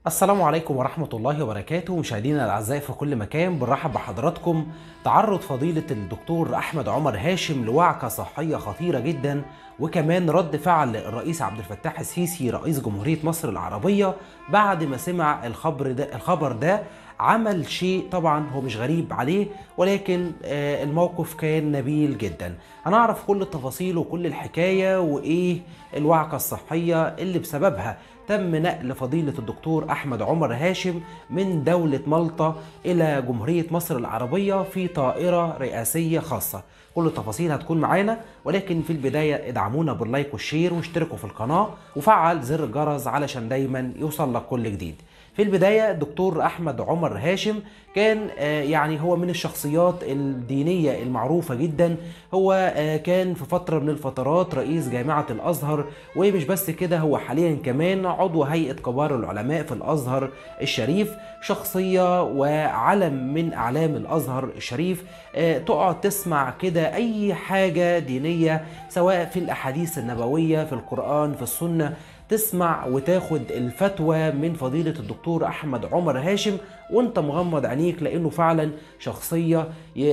السلام عليكم ورحمة الله وبركاته مشاهدينا الأعزاء في كل مكان بنرحب بحضراتكم تعرض فضيلة الدكتور أحمد عمر هاشم لوعكة صحية خطيرة جدا وكمان رد فعل الرئيس عبد الفتاح السيسي رئيس جمهورية مصر العربية بعد ما سمع الخبر ده الخبر ده عمل شيء طبعا هو مش غريب عليه ولكن آه، الموقف كان نبيل جدا هنعرف كل التفاصيل وكل الحكاية وإيه الوعكة الصحية اللي بسببها تم نقل فضيلة الدكتور أحمد عمر هاشم من دولة مالطا إلى جمهورية مصر العربية في طائرة رئاسية خاصة كل التفاصيل هتكون معانا ولكن في البداية ادعمونا باللايك والشير واشتركوا في القناة وفعل زر الجرس علشان دايما يوصل لك كل جديد في البداية الدكتور أحمد عمر هاشم كان آه، يعني هو من الشخصيات الدينية المعروفة جدا هو آه، كان في فترة من الفترات رئيس جامعة الأزهر ومش بس كده هو حاليا كمان عضو هيئة كبار العلماء في الأزهر الشريف شخصية وعلم من أعلام الأزهر الشريف آه، تقعد تسمع كده أي حاجة دينية سواء في الأحاديث النبوية في القرآن في السنة تسمع وتاخد الفتوى من فضيلة الدكتور أحمد عمر هاشم وانت مغمض عينيك لأنه فعلا شخصية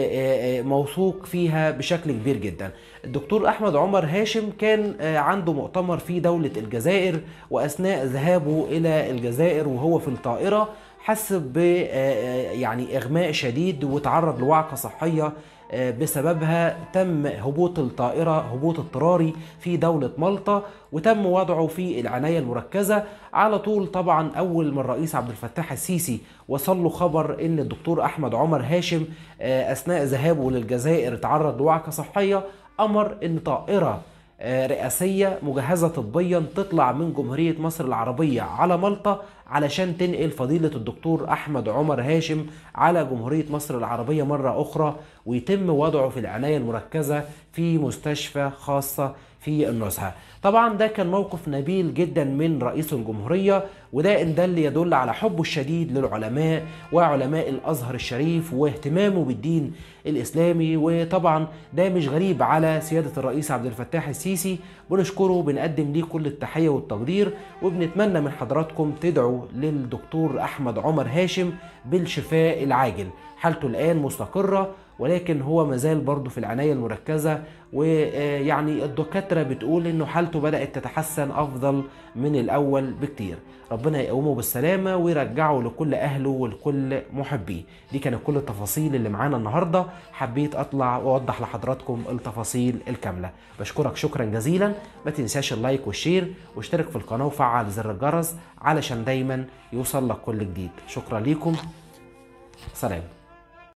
ي- موثوق فيها بشكل كبير جدا الدكتور أحمد عمر هاشم كان آه، عنده مؤتمر في دولة الجزائر وأثناء ذهابه إلى الجزائر وهو في الطائرة حس ب آه، آه، يعني إغماء شديد وتعرض لوعكة صحية آه، بسببها تم هبوط الطائرة هبوط اضطراري في دولة مالطا وتم وضعه في العناية المركزة على طول طبعا أول ما الرئيس عبد الفتاح السيسي وصل له خبر إن الدكتور أحمد عمر هاشم آه، أثناء ذهابه للجزائر تعرض لوعكة صحية أمر إن طائرة آه، رئاسية مجهزة طبيا تطلع من جمهورية مصر العربية على مالطا علشان تنقل فضيلة الدكتور أحمد عمر هاشم على جمهورية مصر العربية مرة أخرى ويتم وضعه في العناية المركزة في مستشفى خاصة في النزهة طبعا ده كان موقف نبيل جدا من رئيس الجمهورية وده إن دل يدل على حبه الشديد للعلماء وعلماء الأزهر الشريف واهتمامه بالدين الإسلامي وطبعا ده مش غريب على سيادة الرئيس عبد الفتاح السيسي بنشكره بنقدم ليه كل التحية والتقدير وبنتمنى من حضراتكم تدعوا للدكتور أحمد عمر هاشم بالشفاء العاجل حالته الآن مستقرة ولكن هو مازال برضه في العناية المركزة ويعني الدكاترة بتقول انه حالته بدأت تتحسن افضل من الاول بكتير ربنا يقومه بالسلامة ويرجعه لكل اهله ولكل محبيه دي كانت كل التفاصيل اللي معانا النهاردة حبيت اطلع واوضح لحضراتكم التفاصيل الكاملة بشكرك شكرا جزيلا ما تنساش اللايك والشير واشترك في القناة وفعل زر الجرس علشان دايما يوصل لك كل جديد شكرا ليكم سلام